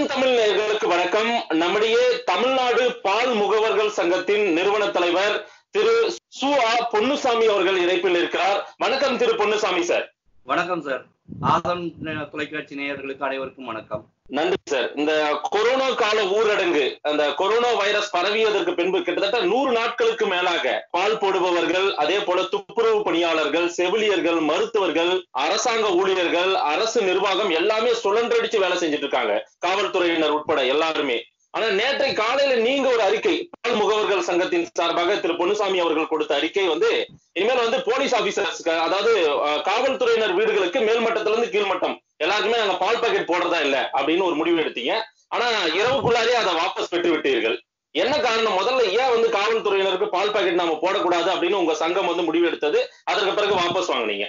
என் தமிழ் நேயர்களுக்கு வணக்கம் நம்முடைய தமிழ்நாடு பால் முகவர்கள் சங்கத்தின் நிறுவன தலைவர் திரு சு ஆ பொன்னுசாமி அவர்கள் இணைப்பில் இருக்கிறார் வணக்கம் திரு பொன்னுசாமி சார் வணக்கம் சார் ஆதம் ந- தொலைக்காட்சி நேயர்களுக்கு அனைவருக்கும் வணக்கம் நன்றி சார் இந்த கொரோனா கால ஊரடங்கு அந்த கொரோனா வைரஸ் பரவியதற்கு பின்பு கிட்டத்தட்ட நூறு நாட்களுக்கு மேலாக பால் போடுபவர்கள் அதே போல துப்புரவு பணியாளர்கள் செவிலியர்கள் மருத்துவர்கள் அரசாங்க ஊழியர்கள் அரசு நிர்வாகம் எல்லாமே சுழன்றடிச்சு வேலை செஞ்சுட்டு இருக்காங்க காவல்துறையினர் உட்பட எல்லாருமே ஆனா நேற்றை காலையில நீங்க ஒரு அறிக்கை பால் முகவர்கள் சங்கத்தின் சார்பாக திரு பொன்னுசாமி அவர்கள் கொடுத்த அறிக்கை வந்து இனிமேல் வந்து போலீஸ் ஆபீசர்ஸ்க்கு அதாவது அஹ், காவல்துறையினர் வீடுகளுக்கு மேல்மட்டத்துல இருந்து கீழ்மட்டம் எல்லாருக்குமே நாங்க பால் பாக்கெட் போடுறதா இல்ல அப்படின்னு ஒரு முடிவு எடுத்தீங்க ஆனா இரவுக்குள்ளாரே அதை வாபஸ் பெற்று விட்டீர்கள் என்ன காரணம் முதல்ல ஏன் வந்து காவல்துறையினருக்கு பால் பாக்கெட் நாம போடக்கூடாது அப்படின்னு உங்க சங்கம் வந்து முடிவு எடுத்தது அதற்கு பிறகு வாபஸ் வாங்குனீங்க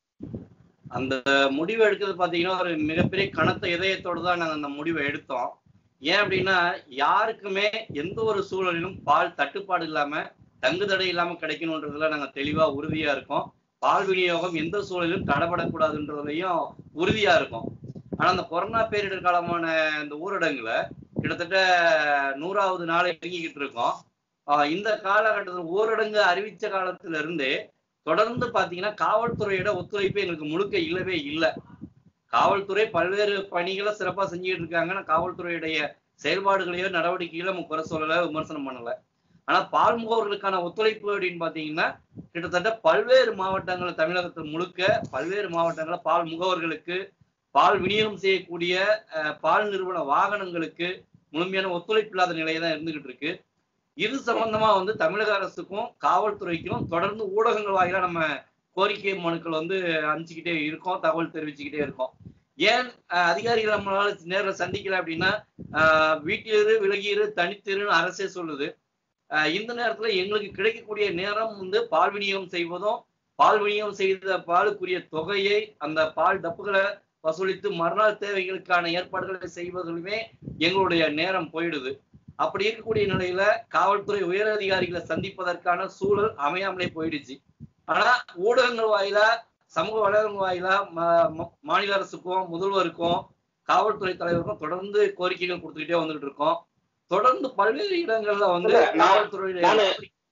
அந்த முடிவு எடுக்கிறது பாத்தீங்கன்னா ஒரு மிகப்பெரிய கனத்த இதயத்தோடு தான் நாங்க அந்த முடிவை எடுத்தோம் ஏன் அப்படின்னா யாருக்குமே எந்த ஒரு சூழலிலும் பால் தட்டுப்பாடு இல்லாம தங்குதடை இல்லாம கிடைக்கணுன்றதுல நாங்க தெளிவா உறுதியா இருக்கோம் பால் விநியோகம் எந்த சூழலிலும் தடைபடக்கூடாதுன்றதுலயும் உறுதியா இருக்கும் ஆனா அந்த கொரோனா பேரிடர் காலமான இந்த ஊரடங்குல கிட்டத்தட்ட நூறாவது நாள் இறங்கிக்கிட்டு இருக்கோம் ஆஹ் இந்த காலகட்டத்தில் ஊரடங்கு அறிவிச்ச காலத்துல இருந்தே தொடர்ந்து பாத்தீங்கன்னா காவல்துறையோட ஒத்துழைப்பு எங்களுக்கு முழுக்க இல்லவே இல்லை காவல்துறை பல்வேறு பணிகளை சிறப்பா செஞ்சுட்டு இருக்காங்க ஆனா காவல்துறையுடைய செயல்பாடுகளையோ நடவடிக்கைகளோ நம்ம குறை சொல்லல விமர்சனம் பண்ணல ஆனா பால் முகவர்களுக்கான ஒத்துழைப்பு அப்படின்னு பாத்தீங்கன்னா கிட்டத்தட்ட பல்வேறு மாவட்டங்கள் தமிழகத்தில் முழுக்க பல்வேறு மாவட்டங்களில் பால் முகவர்களுக்கு பால் விநியோகம் செய்யக்கூடிய அஹ், பால் நிறுவன வாகனங்களுக்கு முழுமையான ஒத்துழைப்பு இல்லாத நிலையை தான் இருந்துகிட்டு இருக்கு இது சம்பந்தமா வந்து தமிழக அரசுக்கும் காவல்துறைக்கும் தொடர்ந்து ஊடகங்கள் வாயிலா நம்ம கோரிக்கை மனுக்கள் வந்து அனுப்பிச்சுக்கிட்டே இருக்கோம் தகவல் தெரிவிச்சுக்கிட்டே இருக்கோம் ஏன் அஹ், அதிகாரிகள் நம்மளால நேரில் சந்திக்கல அப்படின்னா அஹ், வீட்டிலிரு விலகியிரு தனித்திருன்னு அரசே சொல்லுது அஹ், இந்த நேரத்துல எங்களுக்கு கிடைக்கக்கூடிய நேரம் வந்து பால் விநியோகம் செய்வதும் பால் விநியோகம் செய்த பாலுக்குரிய தொகையை அந்த பால் டப்புகளை வசூலித்து மறுநாள் தேவைகளுக்கான ஏற்பாடுகளை செய்வதிலுமே எங்களுடைய நேரம் போயிடுது அப்படி இருக்கக்கூடிய நிலையில காவல்துறை உயர் அதிகாரிகளை சந்திப்பதற்கான சூழல் அமையாமலே போயிடுச்சு ஆனா ஊடகங்கள் வாயிலா சமூக வலைதளங்கள் வாயிலா ம- ம- மாநில அரசுக்கும் முதல்வருக்கும் காவல்துறை தலைவருக்கும் தொடர்ந்து கோரிக்கைகள் கொடுத்துக்கிட்டே வந்துகிட்டு இருக்கோம் தொடர்ந்து பல்வேறு இடங்கள்ல வந்து இல்ல, நான்- காவல்துறையுடைய நானு-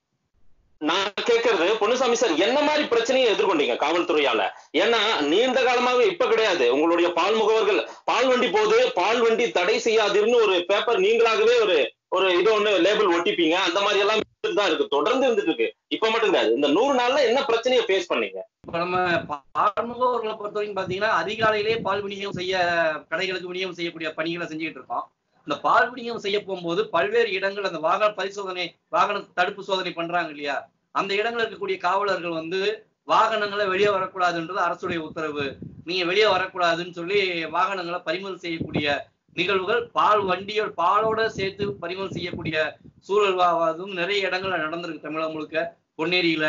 நான் கேட்கறது பொன்னுசாமி சார் என்ன மாதிரி பிரச்சனையை எதிர்கொண்டீங்க காவல்துறையால ஏன்னா நீண்ட காலமாவே இப்ப கிடையாது உங்களுடைய பால் முகவர்கள் பால் வண்டி போது பால் வண்டி தடை செய்யாதுன்னு ஒரு பேப்பர் நீங்களாகவே ஒரு ஒரு இது ஒண்ணு லேபிள் ஒட்டிப்பீங்க அந்த மாதிரி எல்லாம் இருந்துட்டு தான் இருக்கு தொடர்ந்து இருந்துட்டு இருக்கு இப்ப மட்டும் கிடையாது இந்த நூறு நாள்ல என்ன பிரச்சனையை ஃபேஸ் பண்ணீங்க இப்ப நம்ம பால்முகவர்களை பொறுத்த வரைக்கும் பாத்தீங்கன்னா அதிகாலையிலேயே பால் விநியோகம் செய்ய கடைகளுக்கு விநியோகம் செய்யக்கூடிய பணிகளை செஞ்சுக்கிட்டு இருக்கோம் இந்த பால் விநியோகம் செய்ய போகும்போது பல்வேறு இடங்கள் அந்த வாகன பரிசோதனை வாகன தடுப்பு சோதனை பண்றாங்க இல்லையா அந்த இடங்கள் இருக்கக்கூடிய காவலர்கள் வந்து வாகனங்களை வெளியே வரக்கூடாதுன்றது அரசுடைய உத்தரவு நீங்க வெளியே வரக்கூடாதுன்னு சொல்லி வாகனங்களை பறிமுதல் செய்யக்கூடிய நிகழ்வுகள் பால் வண்டியோட பாலோட சேர்த்து பறிமுதல் செய்யக்கூடிய சூழல் வா- அதுவும் நிறைய இடங்கள்ல நடந்திருக்கு தமிழகம் முழுக்க பொன்னேரியில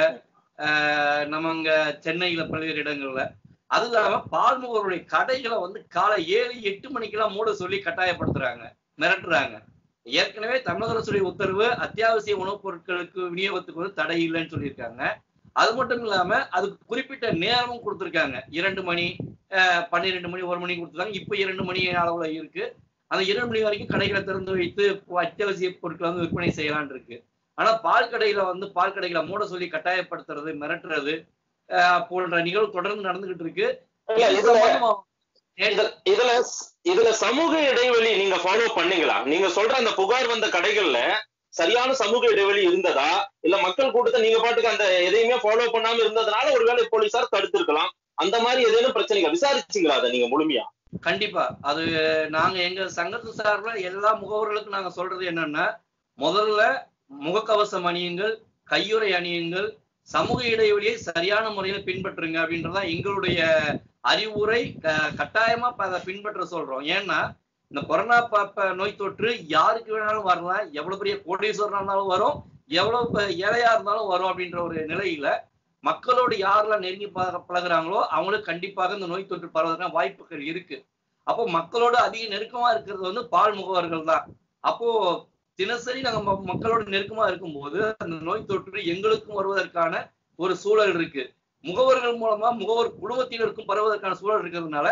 ஆஹ் நம்ம இங்க சென்னையில பல்வேறு இடங்கள்ல அது இல்லாம பால்முகருடைய கடைகளை வந்து காலை ஏழு எட்டு மணிக்கெல்லாம் மூட சொல்லி கட்டாயப்படுத்துறாங்க மிரட்டுறாங்க ஏற்கனவே தமிழக அரசுடைய உத்தரவு அத்தியாவசிய உணவுப் பொருட்களுக்கு விநியோகத்துக்கு வந்து தடை இல்லைன்னு சொல்லியிருக்காங்க அது மட்டும் இல்லாம அதுக்கு குறிப்பிட்ட நேரமும் கொடுத்திருக்காங்க இரண்டு மணி ஆஹ் பன்னிரெண்டு மணி ஒரு மணி கொடுத்துருக்காங்க இப்ப இரண்டு மணி அளவுல இருக்கு அந்த இரண்டு மணி வரைக்கும் கடைகளை திறந்து வைத்து அத்தியாவசிய பொருட்களை வந்து விற்பனை செய்யலாம்னு இருக்கு ஆனா பால் கடையில வந்து பால் கடைகளை மூட சொல்லி கட்டாயப்படுத்துறது மிரட்டுறது ஆஹ் போன்ற நிகழ்வு தொடர்ந்து நடந்துகிட்டு இருக்கு இல்ல, இது இதுல- சம்பந்தமா இதுல- இதுல இதுல சமூக இடைவெளி நீங்க ஃபாலோ பண்ணீங்களா நீங்க சொல்ற அந்த புகார் வந்த கடைகள்ல சரியான சமூக இடைவெளி இருந்ததா இல்ல மக்கள் கூட்டத்தை நீங்க பாட்டுக்கு அந்த எதையுமே ஃபாலோ பண்ணாம இருந்ததுனால ஒருவேளை போலீசார் தடுத்திருக்கலாம் அந்த மாதிரி ஏதேனும் பிரச்சனைகள் விசாரிச்சீங்களா அதை நீங்க முழுமையா கண்டிப்பா அது நாங்க எங்க சங்கத்து சார்பில் எல்லா முகவர்களுக்கும் நாங்க சொல்றது என்னன்னா முதல்ல முகக்கவசம் அணியுங்கள் கையுறை அணியுங்கள் சமூக இடைவெளியை சரியான முறையில பின்பற்றுங்க அப்படின்றதா எங்களுடைய அறிவுரை க- கட்டாயமா ப- அதை பின்பற்ற சொல்றோம் ஏன்னா இந்த கொரோனா ப- ப- நோய் தொற்று யாருக்கு வேணாலும் வரலாம் எவ்வளவு பெரிய கோடீஸ்வரனா இருந்தாலும் வரும் எவ்வளவு பெ- ஏழையா இருந்தாலும் வரும் அப்படின்ற ஒரு நிலையில மக்களோடு யாரெல்லாம் நெருங்கி பழக- பழகுறாங்களோ அவங்களுக்கு கண்டிப்பாக இந்த நோய் தொற்று பரவதற்கான வாய்ப்புகள் இருக்கு அப்போ மக்களோட அதிக நெருக்கமா இருக்கிறது வந்து பால் முகவர்கள் தான் அப்போ தினசரி நாங்க ம- மக்களோட நெருக்கமா இருக்கும்போது அந்த நோய் தொற்று எங்களுக்கும் வருவதற்கான ஒரு சூழல் இருக்கு முகவர்கள் மூலமா முகவர் குடும்பத்தினருக்கும் பரவுவதற்கான சூழல் இருக்கிறதுனால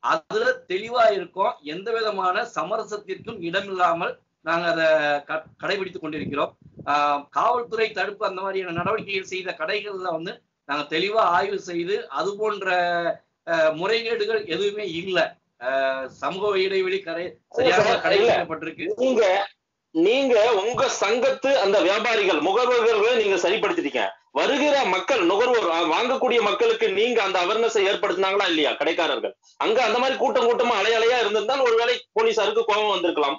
அதுல தெளிவா இருக்கோம் எந்த விதமான சமரசத்திற்கும் இடமில்லாமல் நாங்க அதை க- கடைபிடித்துக் கொண்டிருக்கிறோம் ஆஹ் காவல்துறை தடுப்பு அந்த மாதிரியான நடவடிக்கைகள் செய்த கடைகள்ல வந்து நாங்க தெளிவா ஆய்வு செய்து அது போன்ற ஆஹ், முறைகேடுகள் எதுவுமே இல்லை சமூக இடைவெளி கடை சரியாக இல்ல. கடைபிடிக்கப்பட்டிருக்கு நீங்க நீங்க உங்க சங்கத்து அந்த வியாபாரிகள் முகவர்களை நீங்க சரிப்படுத்திட்டீங்க வருகிற மக்கள் நுகர்வோர் அஹ், வாங்கக்கூடிய மக்களுக்கு நீங்க அந்த அவேர்னஸ் ஏற்படுத்தினாங்களா இல்லையா கடைக்காரர்கள் அங்க அந்த மாதிரி கூட்டம் கூட்டமா அலையலையா இருந்திருந்தால் ஒருவேளை போலீசாருக்கு கோபம் வந்திருக்கலாம்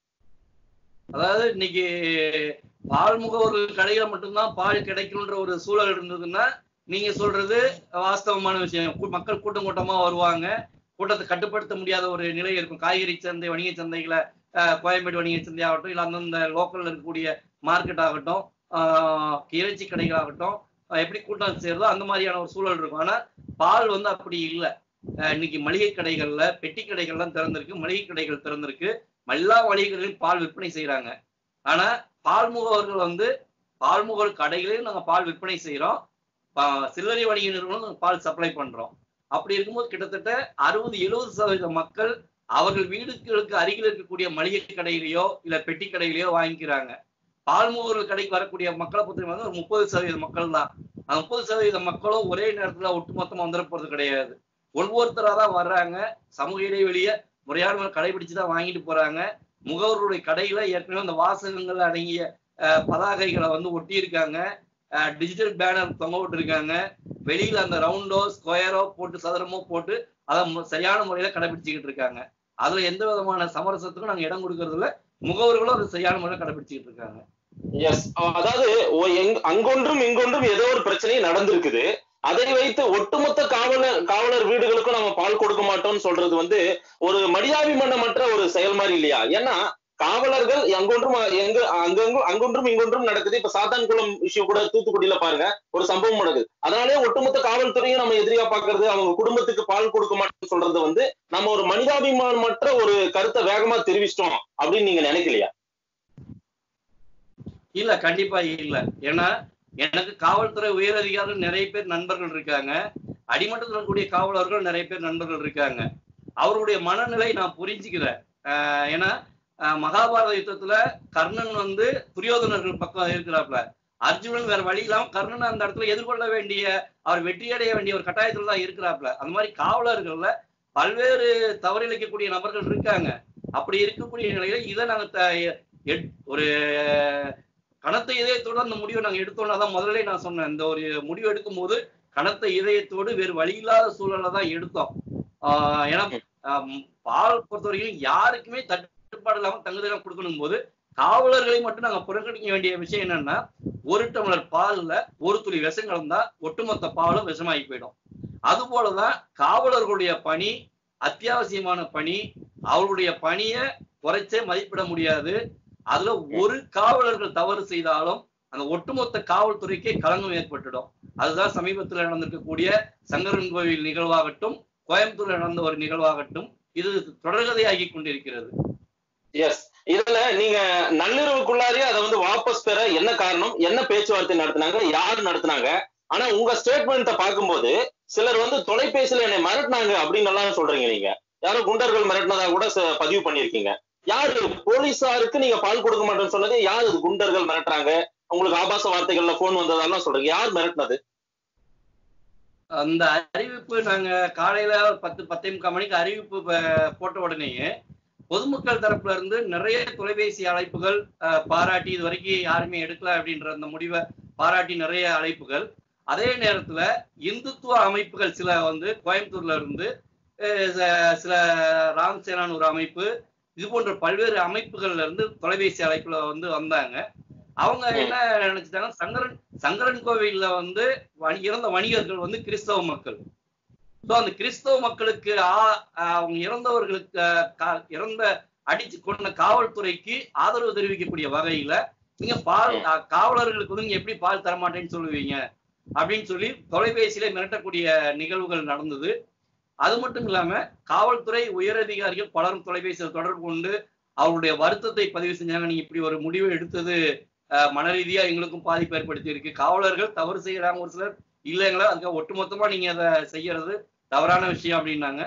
அதாவது இன்னைக்கு பால் முகவர்கள் கடையில மட்டும்தான் பால் கிடைக்கும்ன்ற ஒரு சூழல் இருந்ததுன்னா நீங்க சொல்றது வாஸ்தவமான விஷயம் கூ- மக்கள் கூட்டம் கூட்டமா வருவாங்க கூட்டத்தை கட்டுப்படுத்த முடியாத ஒரு நிலை இருக்கும் காய்கறி சந்தை வணிக சந்தைகளை அஹ், கோயம்பேடு வணிக சந்தை ஆகட்டும் இல்ல அந்தந்த லோக்கல்ல இருக்கக்கூடிய மார்க்கெட் ஆகட்டும் ஆஹ், இறைச்சி கடைகள் ஆகட்டும் அஹ், எப்படி கூட்டம் சேருதோ அந்த மாதிரியான ஒரு சூழல் இருக்கும் ஆனா பால் வந்து அப்படி இல்லை இன்னைக்கு மளிகை கடைகள்ல பெட்டி கடைகள்லாம் திறந்திருக்கு மளிகை கடைகள் திறந்திருக்கு எல்லா வணிகர்களிலும் பால் விற்பனை செய்யறாங்க ஆனா பால் முகவர்கள் வந்து பால் முகவர் கடைகளையும் நாங்க பால் விற்பனை செய்யறோம் பா- சில்லறை வணிக நிறுவனம் நாங்க பால் சப்ளை பண்றோம் அப்படி இருக்கும்போது கிட்டத்தட்ட அறுபது எழுபது சதவீத மக்கள் அவர்கள் வீடுகளுக்கு அருகில் இருக்கக்கூடிய மளிகை கடையிலையோ இல்ல பெட்டி கடையிலையோ வாங்கிக்கிறாங்க பால் முகவர்கள் கடைக்கு வரக்கூடிய மக்களை பொறுத்த வந்து ஒரு முப்பது சதவீத மக்கள் தான் அந்த முப்பது சதவீத மக்களும் ஒரே நேரத்துல ஒட்டுமொத்தமா வந்துட போறது கிடையாது ஒவ்வொருத்தரா தான் வர்றாங்க சமூக இடைவெளிய முறையான முறை கடைபிடிச்சு தான் வாங்கிட்டு போறாங்க முகவருடைய கடையில ஏற்கனவே அந்த வாசகங்கள் அடங்கிய அஹ், பதாகைகளை வந்து ஒட்டி இருக்காங்க டிஜிட்டல் பேனர் தொங்க விட்டுருக்காங்க வெளியில அந்த ரவுண்டோ ஸ்கொயரோ போட்டு சதுரமோ போட்டு அதை மு- சரியான முறையில கடைபிடிச்சுக்கிட்டு இருக்காங்க அதுல எந்த விதமான சமரசத்துக்கும் நாங்க இடம் கொடுக்கறது இல்ல முகவர்களும் அது சரியான முறையில கடைபிடிச்சுக்கிட்டு இருக்காங்க எஸ் அதாவது ஓ- எங்- அங்கொன்றும் இங்கொன்றும் ஏதோ ஒரு பிரச்சனை நடந்திருக்குது அதை வைத்து ஒட்டுமொத்த காவலர் காவலர் வீடுகளுக்கும் நம்ம பால் கொடுக்க மாட்டோம்னு சொல்றது வந்து ஒரு மனிதாபிமானமற்ற ஒரு செயல் மாதிரி இல்லையா ஏன்னா காவலர்கள் அங்கொன்றும் எங்க அங்கங்கும் அங்கொன்றும் இங்கொன்றும் நடக்குது இப்ப சாத்தான்குளம் விஷயம் கூட தூத்துக்குடியில பாருங்க ஒரு சம்பவம் நடக்குது அதனாலே ஒட்டுமொத்த காவல்துறையும் நம்ம எதிரியா பாக்குறது அவங்க குடும்பத்துக்கு பால் கொடுக்க மாட்டோம்னு சொல்றது வந்து நம்ம ஒரு மனிதாபிமானமற்ற ஒரு கருத்தை வேகமா தெரிவிச்சிட்டோம் அப்படின்னு நீங்க நினைக்கலையா இல்ல கண்டிப்பா இல்ல ஏன்னா எனக்கு காவல்துறை உயர் அதிகாரிகள் நிறைய பேர் நண்பர்கள் இருக்காங்க அடிமட்டத்தில் இருக்கக்கூடிய காவலர்கள் நிறைய பேர் நண்பர்கள் இருக்காங்க அவருடைய மனநிலை நான் புரிஞ்சுக்கிறேன் ஆஹ் ஏன்னா ஆஹ் மகாபாரத யுத்தத்துல கர்ணன் வந்து துரியோதனர்கள் பக்கம் இருக்கிறாப்ல அர்ஜுனன் வேற வழி இல்லாம கர்ணன் அந்த இடத்துல எதிர்கொள்ள வேண்டிய அவர் வெற்றியடைய வேண்டிய ஒரு கட்டாயத்துல தான் இருக்கிறாப்ல அந்த மாதிரி காவலர்கள்ல பல்வேறு தவறிழைக்கக்கூடிய நபர்கள் இருக்காங்க அப்படி இருக்கக்கூடிய நிலையில இதை நாங்க த- எட்- ஒரு கனத்த இதயத்தோடு அந்த முடிவை நாங்க எடுத்தோம்னா தான் முதல்ல நான் சொன்னேன் இந்த ஒரு முடிவு எடுக்கும் போது கனத்த இதயத்தோடு வேறு வழி இல்லாத சூழலை தான் எடுத்தோம் ஆஹ் ஏன்னா ஆஹ் பால் பொறுத்தவரைக்கும் யாருக்குமே தட்டுப்பாடு இல்லாம தங்குதலம் கொடுக்கணும் போது காவலர்களை மட்டும் நாங்க புறக்கணிக்க வேண்டிய விஷயம் என்னன்னா ஒரு டம்ளர் பால்ல ஒரு துளி விஷம் கலந்தா ஒட்டுமொத்த பாலும் விஷமாகி போயிடும் அது போலதான் காவலர்களுடைய பணி அத்தியாவசியமான பணி அவர்களுடைய பணியை குறைச்சே மதிப்பிட முடியாது அதுல ஒரு காவலர்கள் தவறு செய்தாலும் அந்த ஒட்டுமொத்த காவல்துறைக்கே களங்கம் ஏற்பட்டுடும் அதுதான் சமீபத்தில் நடந்திருக்கக்கூடிய சங்கரன் கோவில் நிகழ்வாகட்டும் கோயம்புத்தூர்ல நடந்த ஒரு நிகழ்வாகட்டும் இது தொடர்கதையாகி கொண்டிருக்கிறது எஸ் இதுல நீங்க நள்ளிரவுக்குள்ளாரே அதை வந்து வாபஸ் பெற என்ன காரணம் என்ன பேச்சுவார்த்தை நடத்தினாங்க யார் நடத்தினாங்க ஆனா உங்க ஸ்டேட்மெண்ட்டை பார்க்கும்போது சிலர் வந்து தொலைபேசியில என்னை மிரட்டினாங்க அப்படின்னு எல்லாம் சொல்றீங்க நீங்க யாரோ குண்டர்கள் மிரட்டினதா கூட ச- பதிவு பண்ணிருக்கீங்க யாரு போலீசாருக்கு நீங்க பால் கொடுக்க மாட்டேன்னு சொன்னது யார் இது குண்டர்கள் மிரட்டுறாங்க உங்களுக்கு ஆபாச வார்த்தைகள்ல போன் வந்ததெல்லாம் சொல்றீங்க யார் மிரட்டினது அந்த அறிவிப்பு நாங்க காலையில ஒரு பத்து பத்தே முக்கால் மணிக்கு அறிவிப்பு ப- போட்ட உடனேயே பொதுமக்கள் தரப்புல இருந்து நிறைய தொலைபேசி அழைப்புகள் அஹ், பாராட்டி இது வரைக்கும் யாருமே எடுக்கல அப்படின்ற அந்த முடிவை பாராட்டி நிறைய அழைப்புகள் அதே நேரத்துல இந்துத்துவ அமைப்புகள் சில வந்து கோயம்புத்தூர்ல இருந்து அஹ், ச- சில ராம் சேனான் ஒரு அமைப்பு இது போன்ற பல்வேறு அமைப்புகள்ல இருந்து தொலைபேசி அழைப்புல வந்து வந்தாங்க அவங்க என்ன நினைச்சிட்டாங்க சங்கரன் சங்கரன் கோவில்ல வந்து வணி- இறந்த வணிகர்கள் வந்து கிறிஸ்தவ மக்கள் சோ அந்த கிறிஸ்தவ மக்களுக்கு ஆ- ஆ- அவங்க இறந்தவர்களுக்கு ஆ, கா- இறந்த அடிச்சு கொண்ட காவல்துறைக்கு ஆதரவு தெரிவிக்கக்கூடிய வகையில நீங்க பால் ஆ, காவலர்களுக்கு வந்து நீங்க எப்படி பால் தரமாட்டேன்னு சொல்லுவீங்க அப்படின்னு சொல்லி தொலைபேசியில மிரட்டக்கூடிய நிகழ்வுகள் நடந்தது அது மட்டும் இல்லாம காவல்துறை உயரதிகாரிகள் பலரும் தொலைபேசியில் தொடர்பு கொண்டு அவருடைய வருத்தத்தை பதிவு செஞ்சாங்க நீங்க இப்படி ஒரு முடிவு எடுத்தது அஹ், மன ரீதியா எங்களுக்கும் பாதிப்பு ஏற்படுத்தி இருக்கு காவலர்கள் தவறு செய்யறாங்க ஒரு சிலர் இல்லைங்களா அதுக்கு ஒட்டுமொத்தமா நீங்க அதை செய்யறது தவறான விஷயம் அப்படின்னாங்க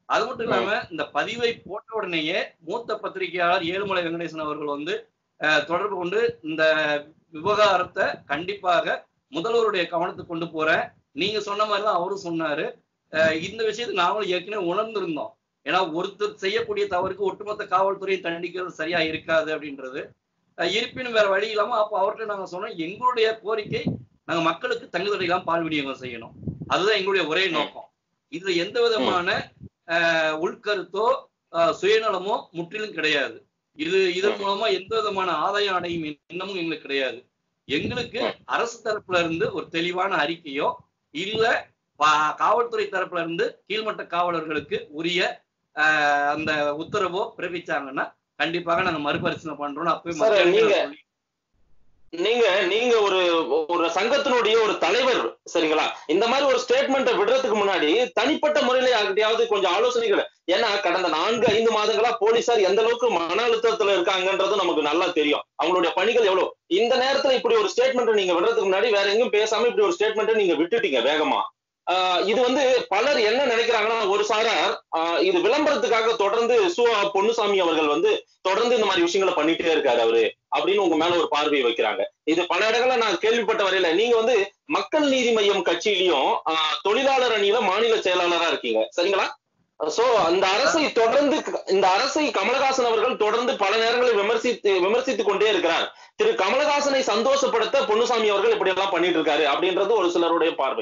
அது மட்டும் இல்லாம இந்த பதிவை போட்ட உடனேயே மூத்த பத்திரிகையாளர் ஏழுமலை வெங்கடேசன் அவர்கள் வந்து அஹ், தொடர்பு கொண்டு இந்த விவகாரத்தை கண்டிப்பாக முதல்வருடைய கவனத்துக்கு கொண்டு போறேன் நீங்க சொன்ன மாதிரி தான் அவரும் சொன்னாரு அஹ், இந்த விஷயத்தை நாங்களும் ஏற்கனவே உணர்ந்திருந்தோம் ஏன்னா ஒருத்தர் செய்யக்கூடிய தவறுக்கு ஒட்டுமொத்த காவல்துறையை தண்டிக்கிறது சரியா இருக்காது அப்படின்றது அஹ், இருப்பினும் வேற வழி இல்லாம அப்போ அவர்கிட்ட நாங்க சொன்னோம் எங்களுடைய கோரிக்கை நாங்க மக்களுக்கு தங்குதடை இல்லாம பால் விநியோகம் செய்யணும் அதுதான் எங்களுடைய ஒரே நோக்கம் இதுல எந்த விதமான அஹ், உள்கருத்தோ அஹ், சுயநலமோ முற்றிலும் கிடையாது இது இதன் மூலமா எந்த விதமான ஆதாயம் அடையும் எண்ணமும் எங்களுக்கு கிடையாது எங்களுக்கு அரசு தரப்புல இருந்து ஒரு தெளிவான அறிக்கையோ இல்ல பா- காவல்துறை தரப்புல இருந்து கீழ்மட்ட காவலர்களுக்கு உரிய அஹ், அந்த உத்தரவோ பிறப்பிச்சாங்கன்னா கண்டிப்பாக நாங்க மறுபரிசீலனை பண்றோம் அப்பவே சார், மக்களுக்கு நீங்க- நான் சொல்லி- நீங்க நீங்க ஒரு ஒரு சங்கத்தினுடைய ஒரு தலைவர் சரிங்களா இந்த மாதிரி ஒரு ஸ்டேட்மெண்ட்டை விடுறதுக்கு முன்னாடி தனிப்பட்ட முறையில யார்கிட்டயாவது கொஞ்சம் ஆலோசனைகள் ஏன்னா கடந்த நான்கு ஐந்து மாதங்களா போலீசார் எந்த அளவுக்கு மன அழுத்தத்துல இருக்காங்கன்றது நமக்கு நல்லா தெரியும் அவங்களுடைய பணிகள் எவ்வளவு இந்த நேரத்துல இப்படி ஒரு ஸ்டேட்மெண்ட் நீங்க விடுறதுக்கு முன்னாடி வேற எங்கேயும் பேசாம இப்படி ஒரு ஸ்டேட்மெண்ட் நீங்க விட்டுட்டீங்க வேகமா ஆஹ் இது வந்து பலர் என்ன நினைக்கிறாங்கன்னா ஒரு சாரார் ஆஹ் இது விளம்பரத்துக்காக தொடர்ந்து சு பொன்னுசாமி அவர்கள் வந்து தொடர்ந்து இந்த மாதிரி விஷயங்களை பண்ணிட்டே இருக்காரு அவரு அப்படின்னு உங்க மேல ஒரு பார்வையை வைக்கிறாங்க இது பல இடங்கள்ல நான் கேள்விப்பட்ட வரையில நீங்க வந்து மக்கள் நீதி மையம் கட்சியிலையும் ஆஹ், தொழிலாளர் அணியில மாநில செயலாளரா இருக்கீங்க சரிங்களா சோ அந்த அரசை தொடர்ந்து இந்த அரசை கமலஹாசன் அவர்கள் தொடர்ந்து பல நேரங்களில் விமர்சித்து விமர்சித்துக் கொண்டே இருக்கிறார் திரு கமலஹாசனை சந்தோஷப்படுத்த பொன்னுசாமி அவர்கள் இப்படி எல்லாம் பண்ணிட்டு இருக்காரு அப்படின்றது ஒரு சிலருடைய பார்வை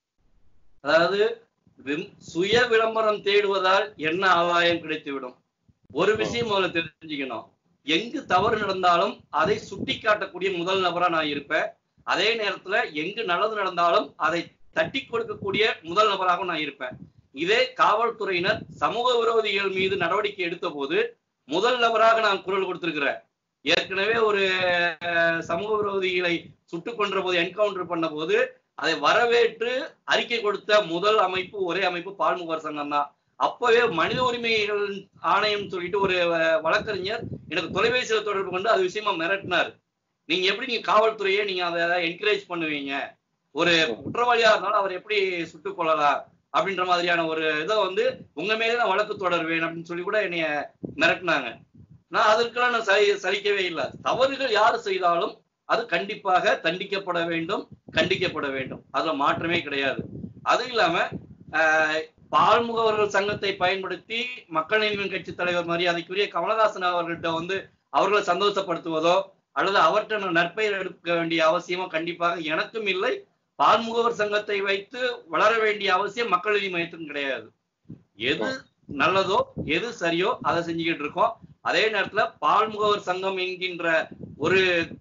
அதாவது விம்- சுய விளம்பரம் தேடுவதால் என்ன ஆதாயம் கிடைத்துவிடும் ஒரு விஷயம் முதல்ல தெரிஞ்சுக்கணும் எங்கு தவறு நடந்தாலும் அதை சுட்டி காட்டக்கூடிய முதல் நபரா நான் இருப்பேன் அதே நேரத்துல எங்கு நல்லது நடந்தாலும் அதை தட்டி கொடுக்கக்கூடிய முதல் நபராக நான் இருப்பேன் இதே காவல்துறையினர் சமூக விரோதிகள் மீது நடவடிக்கை எடுத்த போது முதல் நபராக நான் குரல் கொடுத்திருக்கிறேன் ஏற்கனவே ஒரு அஹ், சமூக விரோதிகளை சுட்டுக் கொன்ற போது என்கவுண்டர் பண்ண போது அதை வரவேற்று அறிக்கை கொடுத்த முதல் அமைப்பு ஒரே அமைப்பு பால்முகர் சங்கம் தான் அப்பவே மனித உரிமைகள் ஆணையம் சொல்லிட்டு ஒரு அஹ், வழக்கறிஞர் எனக்கு தொலைபேசியில தொடர்பு கொண்டு அது விஷயமா மிரட்டினார் நீங்க எப்படி நீங்க காவல்துறையை நீங்க அதை என்கரேஜ் பண்ணுவீங்க ஒரு குற்றவாளியா இருந்தாலும் அவர் எப்படி சுட்டுக் கொள்ளலாம் அப்படின்ற மாதிரியான ஒரு இதை வந்து உங்க மேலே நான் வழக்கு தொடருவேன் அப்படின்னு சொல்லி கூட என்னைய மிரட்டினாங்க நான் அதற்கெல்லாம் நான் சரி சலிக்கவே இல்லை தவறுகள் யார் செய்தாலும் அது கண்டிப்பாக தண்டிக்கப்பட வேண்டும் கண்டிக்கப்பட வேண்டும் அதுல மாற்றமே கிடையாது அது இல்லாம ஆஹ், பால்முகவர்கள் சங்கத்தை பயன்படுத்தி மக்கள் நீதிமன்ற கட்சி தலைவர் மரியாதைக்குரிய கமலஹாசன் அவர்கள்ட்ட வந்து அவர்களை சந்தோஷப்படுத்துவதோ அல்லது அவர்கிட்ட நான் நற்பெயர் எடுக்க வேண்டிய அவசியமோ கண்டிப்பாக எனக்கும் இல்லை பால்முகவர் சங்கத்தை வைத்து வளர வேண்டிய அவசியம் மக்கள் நீதி மையத்துக்கும் கிடையாது எது நல்லதோ எது சரியோ அதை செஞ்சுக்கிட்டு இருக்கோம் அதே நேரத்துல பால்முகவர் சங்கம் என்கின்ற ஒரு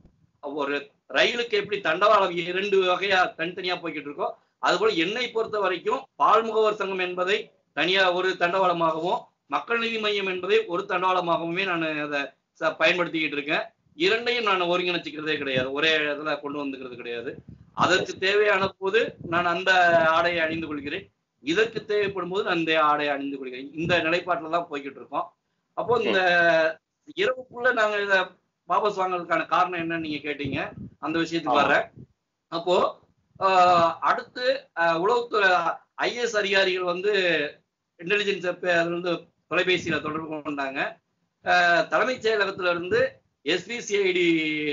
ஒரு ரயிலுக்கு எப்படி தண்டவாளம் இரண்டு வகையா தனித்தனியா போய்கிட்டு இருக்கோ அதுபோல என்னை பொறுத்த வரைக்கும் பால்முகவர் சங்கம் என்பதை தனியா ஒரு தண்டவாளமாகவும் மக்கள் நீதி மையம் என்பதை ஒரு தண்டவாளமாகவுமே நான் அதை ச- பயன்படுத்திக்கிட்டு இருக்கேன் இரண்டையும் நான் ஒருங்கிணைச்சிக்கிறதே கிடையாது ஒரே இதுல கொண்டு வந்துக்கிறது கிடையாது அதற்கு தேவையான போது நான் அந்த ஆடையை அணிந்து கொள்கிறேன் இதற்கு தேவைப்படும் போது நான் இந்த ஆடையை அணிந்து கொள்கிறேன் இந்த நிலைப்பாட்டில் தான் போய்கிட்டு இருக்கோம் அப்போ இந்த இரவுக்குள்ள நாங்க இத வாபஸ் வாங்குறதுக்கான காரணம் என்னன்னு நீங்க கேட்டீங்க அந்த விஷயத்துக்கு ஆமா. வர்றேன் அப்போ ஆஹ், அடுத்து ஆஹ், உளவுத்துறை ஐஏஎஸ் அதிகாரிகள் வந்து இன்டெலிஜென்ஸ் அதுல இருந்து தொலைபேசியில தொடர்பு கொண்டாங்க ஆஹ், தலைமைச் செயலகத்துல இருந்து எஸ்பிசிஐடி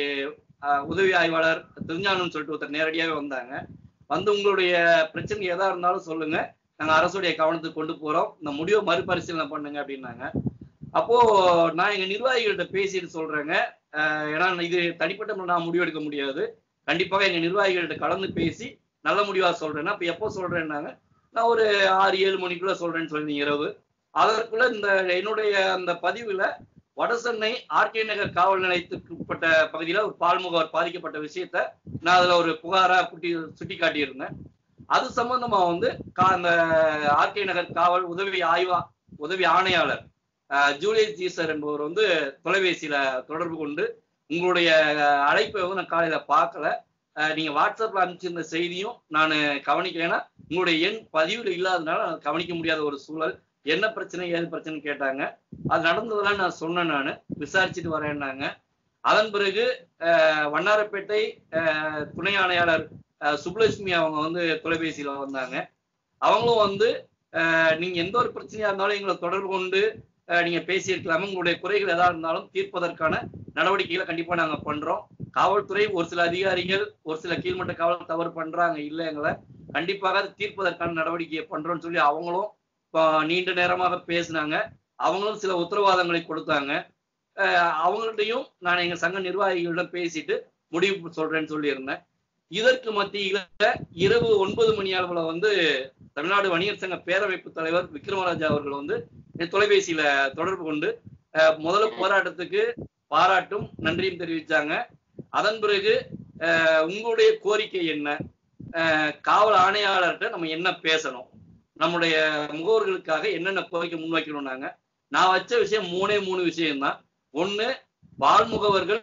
உதவி ஆய்வாளர் திருஞானம்னு சொல்லிட்டு ஒருத்தர் நேரடியாவே வந்தாங்க வந்து உங்களுடைய பிரச்சனை எதா இருந்தாலும் சொல்லுங்க நாங்க அரசுடைய கவனத்துக்கு கொண்டு போறோம் இந்த முடிவை மறுபரிசீலனை பண்ணுங்க அப்படின்னாங்க அப்போ நான் எங்க நிர்வாகிகள்கிட்ட பேசிட்டு சொல்றேங்க ஆஹ் ஏன்னா இது தனிப்பட்ட முறையில் நான் முடிவெடுக்க முடியாது கண்டிப்பாக எங்க நிர்வாகிகள்கிட்ட கலந்து பேசி நல்ல முடிவா சொல்றேன்னா அப்ப எப்போ சொல்றேன்னாங்க நான் ஒரு ஆறு ஏழு மணிக்குள்ள சொல்றேன்னு சொல்லியிருந்தீங்க இரவு அதற்குள்ள இந்த என்னுடைய அந்த பதிவுல வடசென்னை ஆர்கே நகர் காவல் நிலையத்துக்கு உட்பட்ட பகுதியில ஒரு பால்முகவர் பாதிக்கப்பட்ட விஷயத்த நான் அதுல ஒரு புகாரா குட்டி சுட்டி காட்டியிருந்தேன் அது சம்பந்தமா வந்து கா- அந்த ஆர்கே நகர் காவல் உதவி ஆய்வா உதவி ஆணையாளர் அஹ், ஜூலியஸ் ஜீசர் என்பவர் வந்து தொலைபேசியில தொடர்பு கொண்டு உங்களுடைய அஹ், அழைப்பை வந்து நான் காலையில பார்க்கல அஹ், நீங்க வாட்ஸ்அப்ல அனுப்பிச்சிருந்த செய்தியும் நான் கவனிக்கலைன்னா உங்களுடைய எண் பதிவுல இல்லாதனால நான் கவனிக்க முடியாத ஒரு சூழல் என்ன பிரச்சனை ஏது பிரச்சனை கேட்டாங்க அது நடந்ததெல்லாம் நான் சொன்னேன் நான் விசாரிச்சுட்டு வரேன்னாங்க அதன் பிறகு அஹ், வண்ணாரப்பேட்டை அஹ், துணை ஆணையாளர் அஹ், சுப்புலட்சுமி அவங்க வந்து தொலைபேசியில வந்தாங்க அவங்களும் வந்து அஹ், நீங்க எந்த ஒரு பிரச்சனையா இருந்தாலும் எங்களை தொடர்பு கொண்டு அஹ், நீங்க பேசியிருக்கலாமே உங்களுடைய குறைகள் எதா இருந்தாலும் தீர்ப்பதற்கான நடவடிக்கைகளை கண்டிப்பா நாங்க பண்றோம் காவல்துறை ஒரு சில அதிகாரிகள் ஒரு சில கீழ்மட்ட காவல் தவறு பண்றாங்க இல்ல எங்களை கண்டிப்பாக அது தீர்ப்பதற்கான நடவடிக்கையை பண்றோம்னு சொல்லி அவங்களும் ஆஹ், நீண்ட நேரமாக பேசினாங்க அவங்களும் சில உத்தரவாதங்களை கொடுத்தாங்க அஹ், அவங்கள்ட்டையும் நான் எங்க சங்க நிர்வாகிகளிடம் பேசிட்டு முடிவு சொல்றேன்னு சொல்லியிருந்தேன் இதற்கு மத்தியில இரவு ஒன்பது மணி அளவுல வந்து தமிழ்நாடு வணிகர் சங்க பேரமைப்பு தலைவர் விக்ரமராஜா அவர்கள் வந்து என் தொலைபேசியில தொடர்பு கொண்டு அஹ், முதல்ல போராட்டத்துக்கு பாராட்டும் நன்றியும் தெரிவிச்சாங்க அதன் பிறகு அஹ், உங்களுடைய கோரிக்கை என்ன அஹ், காவல் ஆணையாளர்கிட்ட நம்ம என்ன பேசணும் நம்முடைய முகவர்களுக்காக என்னென்ன கோரிக்கை முன்வைக்கணும்னாங்க நான் வச்ச விஷயம் மூணே மூணு விஷயம்தான் ஒண்ணு பால் முகவர்கள்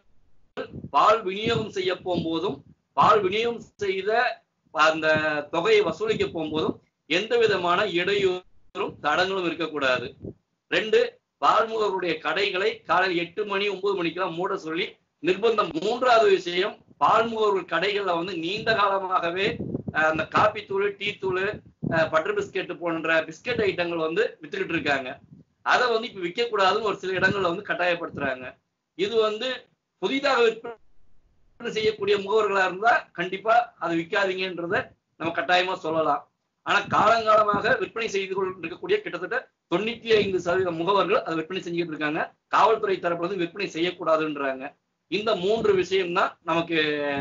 பால் விநியோகம் செய்ய போகும்போதும் பால் விநியோகம் செய்த அந்த தொகையை வசூலிக்க போகும்போதும் எந்த விதமான இடையூறும் தடங்களும் இருக்கக்கூடாது ரெண்டு பால்முகருடைய கடைகளை காலையில் எட்டு மணி ஒன்பது மணிக்கெல்லாம் மூட சொல்லி நிர்பந்தம் மூன்றாவது விஷயம் பால்முகர்கள் கடைகள்ல வந்து நீண்ட காலமாகவே அஹ், அந்த காபி தூள் டீ தூள் பட்டர் பிஸ்கெட் போன்ற பிஸ்கெட் ஐட்டங்கள் வந்து வித்துக்கிட்டு இருக்காங்க அதை வந்து இப்ப விற்க கூடாதுன்னு ஒரு சில இடங்கள்ல வந்து கட்டாயப்படுத்துறாங்க இது வந்து புதிதாக விற்பனை செய்யக்கூடிய முகவர்களா இருந்தா கண்டிப்பா அதை விற்காதீங்கன்றத நம்ம கட்டாயமா சொல்லலாம் ஆனா காலங்காலமாக விற்பனை செய்து கொண்டிருக்கக்கூடிய கிட்டத்தட்ட தொண்ணூத்தி ஐந்து சதவீத முகவர்கள் அதை விற்பனை செஞ்சுட்டு இருக்காங்க காவல்துறை தரப்புல இருந்து விற்பனை செய்யக்கூடாதுன்றாங்க இந்த மூன்று விஷயம்தான் நமக்கு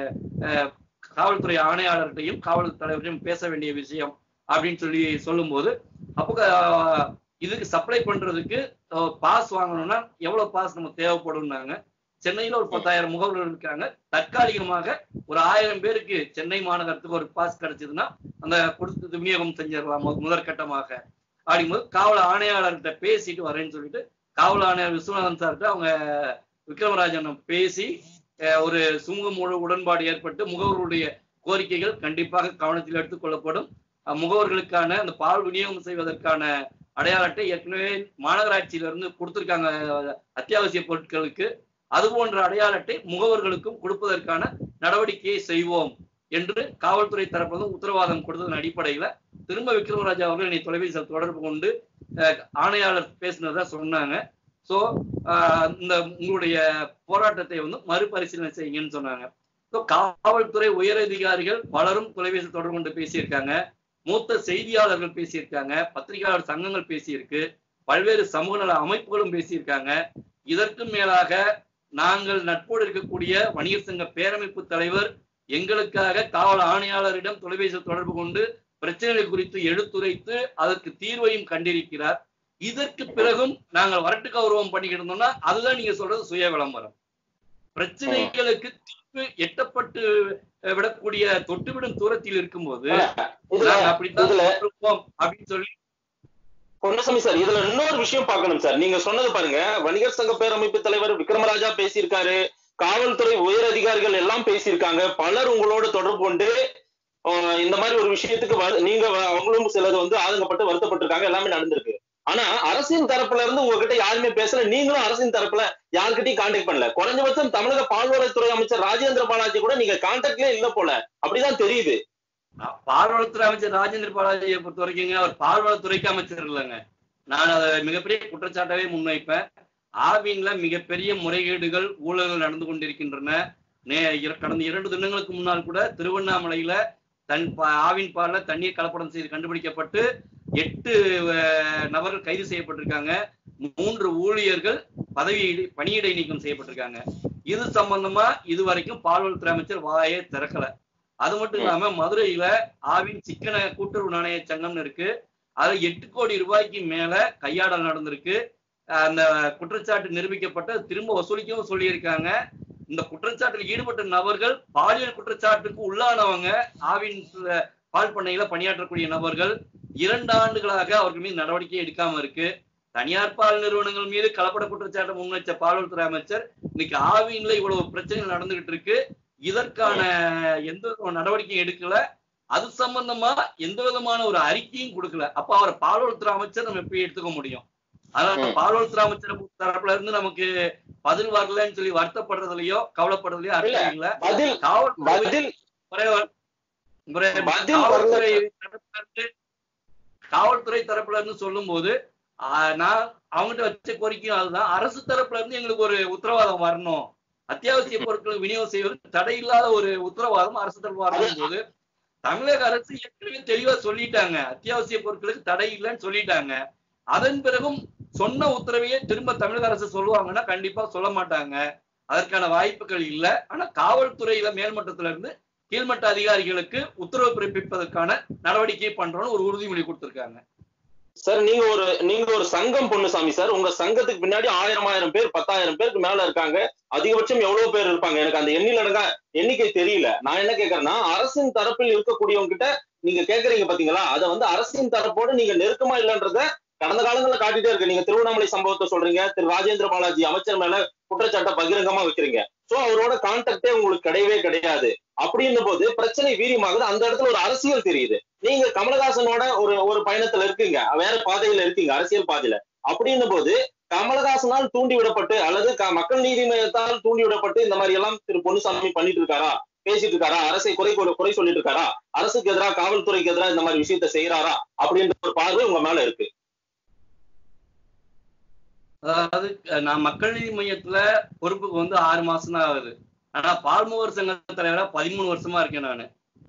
அஹ், காவல்துறை ஆணையாளர்கிட்டையும் காவல் தலைவர்கிட்டையும் பேச வேண்டிய விஷயம் அப்படின்னு சொல்லி சொல்லும்போது அப்போ அஹ், இதுக்கு சப்ளை பண்றதுக்கு பாஸ் வாங்கணும்னா எவ்வளவு பாஸ் நமக்கு தேவைப்படும்னாங்க சென்னையில ஒரு பத்தாயிரம் முகவர்கள் இருக்காங்க தற்காலிகமாக ஒரு ஆயிரம் பேருக்கு சென்னை மாநகரத்துக்கு ஒரு பாஸ் கிடைச்சதுன்னா அந்த கொடுத்து விநியோகம் செஞ்சிடலாம் மு- முதற்கட்டமாக அப்படிங்கும்போது காவல் ஆணையாளர்கிட்ட பேசிட்டு வரேன்னு சொல்லிட்டு காவல் ஆணையர் விஸ்வநாதன் சார்கிட்ட அவங்க விக்ரமராஜன் பேசி அஹ், ஒரு சுமூக உடன்பாடு ஏற்பட்டு முகவர்களுடைய கோரிக்கைகள் கண்டிப்பாக கவனத்தில் எடுத்துக் கொள்ளப்படும் அஹ், முகவர்களுக்கான அந்த பால் விநியோகம் செய்வதற்கான அடையாள அட்டை ஏற்கனவே மாநகராட்சியில இருந்து கொடுத்திருக்காங்க அஹ், அத்தியாவசிய பொருட்களுக்கு அது போன்ற அடையாள அட்டை முகவர்களுக்கும் கொடுப்பதற்கான நடவடிக்கையை செய்வோம் என்று காவல்துறை தரப்பிலிருந்து உத்தரவாதம் கொடுத்ததன் அடிப்படையில திரும்ப விக்ரமராஜா அவர்கள் என்னை தொலைபேசியில் தொடர்பு கொண்டு அஹ், ஆணையாளர் பேசினதா சொன்னாங்க சோ இந்த உங்களுடைய போராட்டத்தை வந்து மறுபரிசீலனை செய்யுங்கன்னு சொன்னாங்க ஸோ காவல்துறை உயரதிகாரிகள் பலரும் தொலைபேசி தொடர்பு கொண்டு பேசியிருக்காங்க மூத்த செய்தியாளர்கள் பேசியிருக்காங்க பத்திரிகையாளர் சங்கங்கள் பேசியிருக்கு பல்வேறு சமூக நல அமைப்புகளும் பேசியிருக்காங்க இதற்கும் மேலாக நாங்கள் நட்போடு இருக்கக்கூடிய வணிகர் சங்க பேரமைப்பு தலைவர் எங்களுக்காக காவல் ஆணையாளரிடம் தொலைபேசி தொடர்பு கொண்டு பிரச்சனைகள் குறித்து எடுத்துரைத்து அதற்கு தீர்வையும் கண்டிருக்கிறார் இதற்கு பிறகும் நாங்கள் வரட்டு கௌரவம் பண்ணிக்கிட்டு இருந்தோம்னா அதுதான் நீங்க சொல்றது சுய விளம்பரம் பிரச்சனைகளுக்கு தீர்வு எட்டப்பட்டு அஹ், விடக்கூடிய தொட்டுவிடும் தூரத்தில் இருக்கும்போது இதுல நாங்க அப்படித்தான் இதுல இருப்போம் அப்படின்னு சொல்லி பொன்னசாமி சார் இதுல இன்னொரு விஷயம் பார்க்கணும் சார் நீங்க சொன்னது பாருங்க வணிகர் சங்க பேரமைப்பு தலைவர் விக்ரமராஜா பேசியிருக்காரு காவல்துறை உயர் அதிகாரிகள் எல்லாம் பேசியிருக்காங்க பலர் உங்களோட தொடர்பு கொண்டு ஆஹ், இந்த மாதிரி ஒரு விஷயத்துக்கு வரு- நீங்க வ- அவங்களும் சிலது வந்து ஆதங்கப்பட்டு வருத்தப்பட்டிருக்காங்க எல்லாமே நடந்திருக்கு ஆனா அரசின் தரப்புல இருந்து உங்ககிட்ட யாருமே பேசல நீங்களும் அரசின் தரப்புல யார்கிட்டயும் கான்டாக்ட் பண்ணல குறைஞ்சபட்சம் தமிழக பால்வளத்துறை அமைச்சர் ராஜேந்திர பாலாஜி கூட நீங்க கான்டாக்ட்லயே இல்ல போல அப்படிதான் தெரியுது நான் பால்வளத்துறை அமைச்சர் ராஜேந்திர பாலாஜியை பொறுத்த வரைக்குங்க அவர் பால்வளத்துறைக்கு அமைச்சர் இல்லைங்க நான் அதை மிகப்பெரிய குற்றச்சாட்டாவே முன்வைப்பேன் ஆவின்ல மிகப்பெரிய முறைகேடுகள் ஊழல்கள் நடந்து கொண்டிருக்கின்றன நே இர- கடந்த இரண்டு தினங்களுக்கு முன்னால் கூட திருவண்ணாமலையில தன் பா- ஆவின் பால்ல தண்ணீர் கலப்படம் செய்து கண்டுபிடிக்கப்பட்டு எட்டு அஹ், நபர்கள் கைது செய்யப்பட்டிருக்காங்க மூன்று ஊழியர்கள் பதவி இடை- பணியிடை நீக்கம் செய்யப்பட்டிருக்காங்க இது சம்பந்தமா இதுவரைக்கும் பால்வளத்துறை அமைச்சர் வாயே திறக்கல அது மட்டும் இல்லாம மதுரையில ஆவின் சிக்கன கூட்டுறவு நாணய சங்கம்னு இருக்கு அதுல எட்டு கோடி ரூபாய்க்கு மேல கையாடல் நடந்திருக்கு அஹ் அந்த குற்றச்சாட்டு நிரூபிக்கப்பட்டு அது திரும்ப வசூலிக்கவும் சொல்லியிருக்காங்க இந்த குற்றச்சாட்டில் ஈடுபட்ட நபர்கள் பாலியல் குற்றச்சாட்டுக்கு உள்ளானவங்க ஆவின் ச- பால் பண்ணையில பணியாற்றக்கூடிய நபர்கள் இரண்டு ஆண்டுகளாக அவர்கள் மீது நடவடிக்கை எடுக்காம இருக்கு தனியார் பால் நிறுவனங்கள் மீது கலப்பட குற்றச்சாட்டை முன்வைச்ச பால்வளத்துறை அமைச்சர் இன்னைக்கு ஆவின்ல இவ்வளவு பிரச்சனைகள் நடந்துகிட்டு இருக்கு இதற்கான எந்த ஒரு நடவடிக்கையும் எடுக்கல அது சம்பந்தமா எந்த விதமான ஒரு அறிக்கையும் கொடுக்கல அப்ப அவர் பால்வளத்துறை அமைச்சர் நம்ம எப்படி எடுத்துக்க முடியும் அதனால ம். பால்வளத்துறை அமைச்சர் தரப்புல இருந்து நமக்கு பதில் வரலன்னு சொல்லி வருத்தப்படுறதுலயோ கவலைப்படுறதுலயோ அர்த்தம் இல்ல பதில் காவல்துறை பதில் முறை- முறை- பதில் வரல. காவல்துறை தரப்புல இருந்து காவல்துறை தரப்புல இருந்து சொல்லும் போது ஆஹ், நான் அவங்ககிட்ட வச்ச கோரிக்கையும் அதுதான் அரசு தரப்புல இருந்து எங்களுக்கு ஒரு உத்தரவாதம் வரணும் அத்தியாவசிய பொருட்களை விநியோகம் செய்வதற்கு தடை இல்லாத ஒரு உத்தரவாதம் அரசு தரப்பு வரணும் போது தமிழக அரசு ஏற்கனவே தெளிவா சொல்லிட்டாங்க அத்தியாவசிய பொருட்களுக்கு தடை இல்லைன்னு சொல்லிட்டாங்க அதன் பிறகும் சொன்ன உத்தரவையே திரும்ப தமிழக அரசு சொல்லுவாங்கன்னா கண்டிப்பா சொல்ல மாட்டாங்க அதற்கான வாய்ப்புகள் இல்ல ஆனா காவல்துறையில மேல்மட்டத்துல இருந்து கீழ்மட்ட அதிகாரிகளுக்கு உத்தரவு பிறப்பிப்பதற்கான நடவடிக்கை பண்றோம்னு ஒரு உறுதிமொழி கொடுத்திருக்காங்க சார் நீங்க ஒரு நீங்க ஒரு சங்கம் பொண்ணுசாமி சார் உங்க சங்கத்துக்கு பின்னாடி ஆயிரம் ஆயிரம் பேர் பத்தாயிரம் பேருக்கு மேல இருக்காங்க அதிகபட்சம் எவ்வளவு பேர் இருப்பாங்க எனக்கு அந்த எண்ணில அடங்கா எண்ணிக்கை தெரியல நான் என்ன கேக்குறேன்னா அரசின் தரப்பில் இருக்கக்கூடியவங்க கிட்ட நீங்க கேக்குறீங்க பாத்தீங்களா அதை வந்து அரசின் தரப்போட நீங்க நெருக்கமா இல்லைன்றத கடந்த காலங்கள்ல காட்டிட்டே இருக்கு நீங்க திருவண்ணாமலை சம்பவத்தை சொல்றீங்க திரு ராஜேந்திர பாலாஜி அமைச்சர் மேல குற்றச்சாட்டை பகிரங்கமா வைக்கிறீங்க சோ அவரோட கான்டாக்டே உங்களுக்கு கிடையவே கிடையாது அப்படின்னும் போது பிரச்சனை வீரியமாகுது அந்த இடத்துல ஒரு அரசியல் தெரியுது நீங்க கமலஹாசனோட ஒரு ஒரு பயணத்துல இருக்கீங்க வேற பாதையில இருக்கீங்க அரசியல் பாதையில அப்படின்னும் போது கமலஹாசனால் தூண்டி விடப்பட்டு அல்லது க- மக்கள் நீதி மையத்தால் தூண்டி விடப்பட்டு இந்த மாதிரி எல்லாம் திரு பொன்னுசாமி பண்ணிட்டு இருக்காரா பேசிட்டு இருக்காரா அரசை குறை குறை- குறை சொல்லிட்டு இருக்காரா அரசுக்கு எதிராக காவல்துறைக்கு எதிராக இந்த மாதிரி விஷயத்த செய்யறாரா அப்படின்ற ஒரு பார்வை உங்க மேல இருக்கு அதாவது அஹ், நான் மக்கள் நீதி மையத்துல பொறுப்புக்கு வந்து ஆறு மாசம் தான் ஆகுது ஆனா பால்முகர் சங்க தலைவரா பதிமூணு வருஷமா இருக்கேன் நானு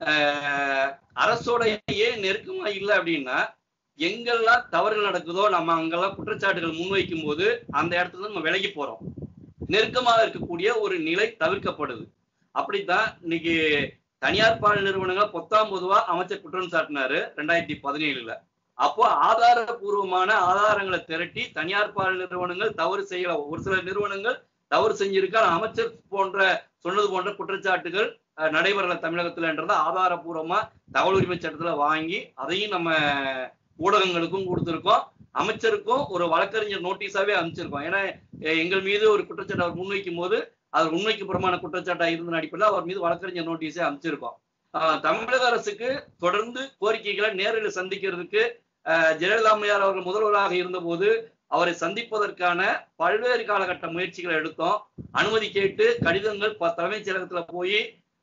அஹ், அரசோட ஏன் நெருக்கமா இல்லை அப்படின்னா எங்கெல்லாம் தவறுகள் நடக்குதோ நம்ம அங்கெல்லாம் குற்றச்சாட்டுகள் முன்வைக்கும் போது அந்த இடத்துல இருந்து நம்ம விலகி போறோம் நெருக்கமாக இருக்கக்கூடிய ஒரு நிலை தவிர்க்கப்படுது அப்படித்தான் இன்னைக்கு தனியார் பால் நிறுவனங்கள் பொத்தாம் பொதுவா அமைச்சர் குற்றம் சாட்டினாரு ரெண்டாயிரத்தி பதினேழுல அப்போ ஆதாரபூர்வமான ஆதாரங்களை திரட்டி தனியார் பால் நிறுவனங்கள் தவறு செய்யல ஒரு சில நிறுவனங்கள் தவறு செஞ்சிருக்க ஆனா அமைச்சர் போன்ற சொன்னது போன்ற குற்றச்சாட்டுகள் அஹ், நடைபெறல தமிழகத்துலன்றத ஆதாரபூர்வமா தகவல் உரிமை சட்டத்துல வாங்கி அதையும் நம்ம ஊடகங்களுக்கும் கொடுத்திருக்கோம் அமைச்சருக்கும் ஒரு வழக்கறிஞர் நோட்டீஸாவே அனுப்பிச்சிருக்கோம் ஏன்னா அஹ், எங்கள் மீது ஒரு குற்றச்சாட்டு அவர் முன்வைக்கும் போது அது உண்மைக்கு புறமான குற்றச்சாட்டா இருந்த அடிப்படையில் அவர் மீது வழக்கறிஞர் நோட்டீஸே அனுப்பிச்சிருக்கோம் ஆஹ், தமிழக அரசுக்கு தொடர்ந்து கோரிக்கைகளை நேரில் சந்திக்கிறதுக்கு ஆஹ், ஜெயலலிதா அம்மையார் அவர்கள் முதல்வராக இருந்தபோது அவரை சந்திப்பதற்கான பல்வேறு காலகட்ட முயற்சிகளை எடுத்தோம் அனுமதி கேட்டு கடிதங்கள் ப- தலைமைச் செயலகத்துல போய்